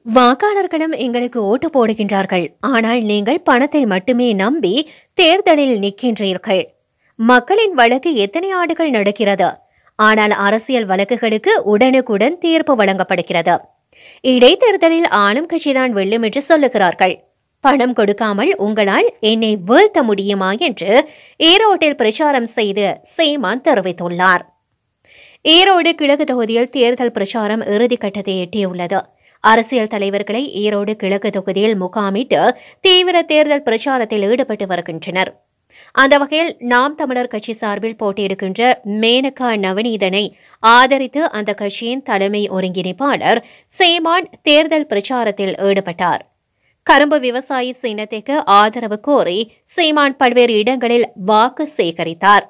வாக்காளர்களும் எங்களுக்கு ஓட்டு போடுகின்றார்கள் ஆனால் நீங்கள் பணத்தை மட்டுமே நம்பி தேர்தலில் நிற்கின்றீர்கள் மக்களின் வழக்கு எத்தனை ஆண்டுகள் நடக்கிறது ஆனால் அரசியல் வழக்குகளுக்கு உடனுக்குடன் தீர்ப்பு வழங்கப்படுகிறது இடைத்தேர்தலில் ஆளும் கட்சிதான் வெல்லும் என்று சொல்லுகிறார்கள் பணம் கொடுக்காமல் உங்களால் என்னை வீழ்த்த முடியுமா என்று ஈரோட்டில் பிரச்சாரம் செய்து சீமான் தெரிவித்துள்ளார் ஈரோடு கிழக்கு தொகுதியில் தேர்தல் பிரச்சாரம் இறுதிக்கட்டத்தை எட்டியுள்ளது அரசியல் தலைவர்களை ஈரோடு கிழக்கு தொகுதியில் முகாமிட்டு தீவிர தேர்தல் பிரச்சாரத்தில் ஈடுபட்டு வருகின்றனர் அந்த வகையில் நாம் தமிழர் கட்சி சார்பில் போட்டியிடுகின்ற மேனகா நவநீதனை ஆதரித்து அந்த கட்சியின் தலைமை ஒருங்கிணைப்பாளர் சீமான் தேர்தல் பிரச்சாரத்தில் ஈடுபட்டார் கரும்பு விவசாயி சின்னத்திற்கு ஆதரவு கோரி சீமான் பல்வேறு இடங்களில் வாக்கு சேகரித்தார்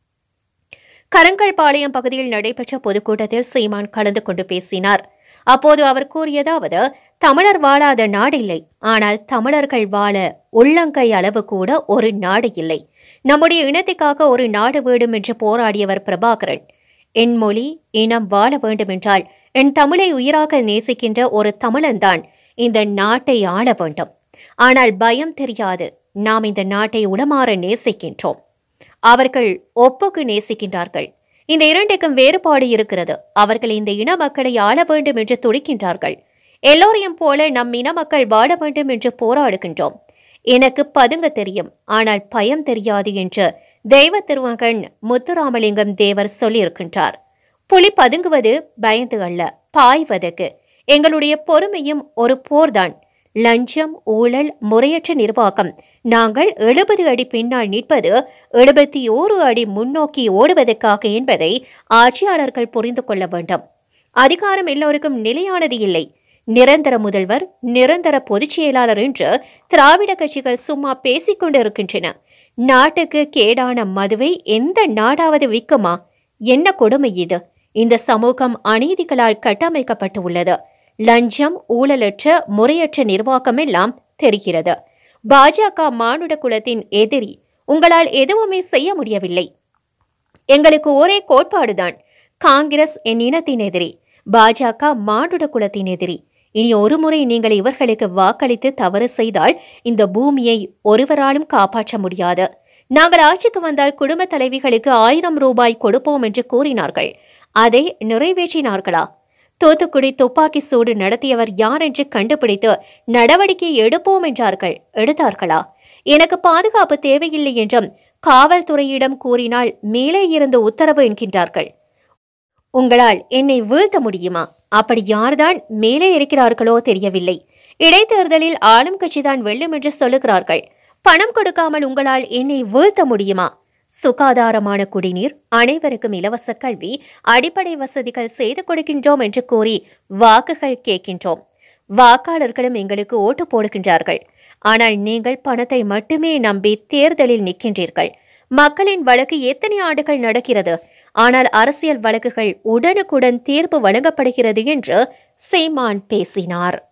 கரங்கல்பாளையம் பகுதியில் நடைபெற்ற பொதுக்கூட்டத்தில் சீமான் கலந்து கொண்டு பேசினார் அப்போது அவர் கூறியதாவது தமிழர் வாழாத நாடில்லை ஆனால் தமிழர்கள் வாழ உள்ளங்கை அளவு கூட ஒரு நாடு இல்லை நம்முடைய இனத்துக்காக ஒரு நாடு வேண்டும் என்று போராடியவர் பிரபாகரன் என் மொழி இனம் வாழ வேண்டுமென்றால் என் தமிழை உயிராக நேசிக்கின்ற ஒரு தமிழன்தான் இந்த நாட்டை ஆள வேண்டும் ஆனால் பயம் தெரியாது நாம் இந்த நாட்டை உளமாற நேசிக்கின்றோம் அவர்கள் ஒப்புக்கு நேசிக்கின்றார்கள் இந்த இரண்டுக்கும் வேறுபாடு இருக்கிறது அவர்கள் இந்த இன மக்களை ஆள வேண்டும் என்று துடிக்கின்றார்கள் எல்லோரையும் போல நம் இன மக்கள் வாழ வேண்டும் என்று போராடுகின்றோம் எனக்கு பதுங்க தெரியும் ஆனால் பயம் தெரியாது என்று தெய்வ திருமகன் முத்துராமலிங்கம் தேவர் சொல்லியிருக்கின்றார் புலி பதுங்குவது பயந்து அல்ல பாய்வதற்கு எங்களுடைய பொறுமையும் ஒரு போர்தான் லஞ்சம் ஊழல் முறையற்ற நிர்வாகம் நாங்கள் எழுபது அடி பின்னால் நிற்பது எழுபத்தி ஓரு அடி முன்னோக்கி ஓடுவதற்காக என்பதை ஆட்சியாளர்கள் புரிந்து கொள்ள வேண்டும் அதிகாரம் எல்லோருக்கும் நிலையானது இல்லை நிரந்தர முதல்வர் நிரந்தர பொதுச் செயலாளர் என்று திராவிட கட்சிகள் சும்மா பேசிக் கொண்டிருக்கின்றன நாட்டுக்கு கேடான மதுவை எந்த நாடாவது விற்குமா என்ன கொடுமை இது இந்த சமூகம் அநீதிகளால் கட்டமைக்கப்பட்டு உள்ளது லஞ்சம் ஊழலற்ற முறையற்ற நிர்வாகம் எல்லாம் தெரிகிறது பாஜக மானுட குலத்தின் எதிரி உங்களால் எதுவுமே செய்ய முடியவில்லை எங்களுக்கு ஒரே கோட்பாடுதான் காங்கிரஸ் என் இனத்தின் எதிரி பாஜக மானுட குலத்தின் எதிரி இனி ஒருமுறை நீங்கள் இவர்களுக்கு வாக்களித்து தவறு செய்தால் இந்த பூமியை ஒருவராலும் காப்பாற்ற முடியாது நாங்கள் ஆட்சிக்கு வந்தால் குடும்ப தலைவிகளுக்கு ஆயிரம் ரூபாய் கொடுப்போம் என்று கூறினார்கள் அதை நிறைவேற்றினார்களா தூத்துக்குடி துப்பாக்கி சூடு நடத்தியவர் யார் என்று கண்டுபிடித்து நடவடிக்கை எடுப்போம் என்றார்கள் எடுத்தார்களா எனக்கு பாதுகாப்பு தேவையில்லை என்றும் காவல்துறையிடம் கூறினால் மேலே இருந்து உத்தரவு என்கின்றார்கள் உங்களால் என்னை வீழ்த்த முடியுமா அப்படி யார்தான் மேலே இருக்கிறார்களோ தெரியவில்லை இடைத்தேர்தலில் ஆளும் கட்சிதான் வெல்லும் என்று சொல்லுகிறார்கள் பணம் கொடுக்காமல் உங்களால் என்னை வீழ்த்த முடியுமா சுகாதாரமான குடிநீர் அனைவருக்கும் இலவச கல்வி அடிப்படை வசதிகள் செய்து கொடுக்கின்றோம் என்று கூறி வாக்குகள் கேட்கின்றோம் வாக்காளர்களும் எங்களுக்கு ஓட்டு போடுகின்றார்கள் ஆனால் நீங்கள் பணத்தை மட்டுமே நம்பி தேர்தலில் நிற்கின்றீர்கள் மக்களின் வழக்கு எத்தனை ஆண்டுகள் நடக்கிறது ஆனால் அரசியல் வழக்குகள் உடனுக்குடன் தீர்ப்பு வழங்கப்படுகிறது என்று சீமான் பேசினார்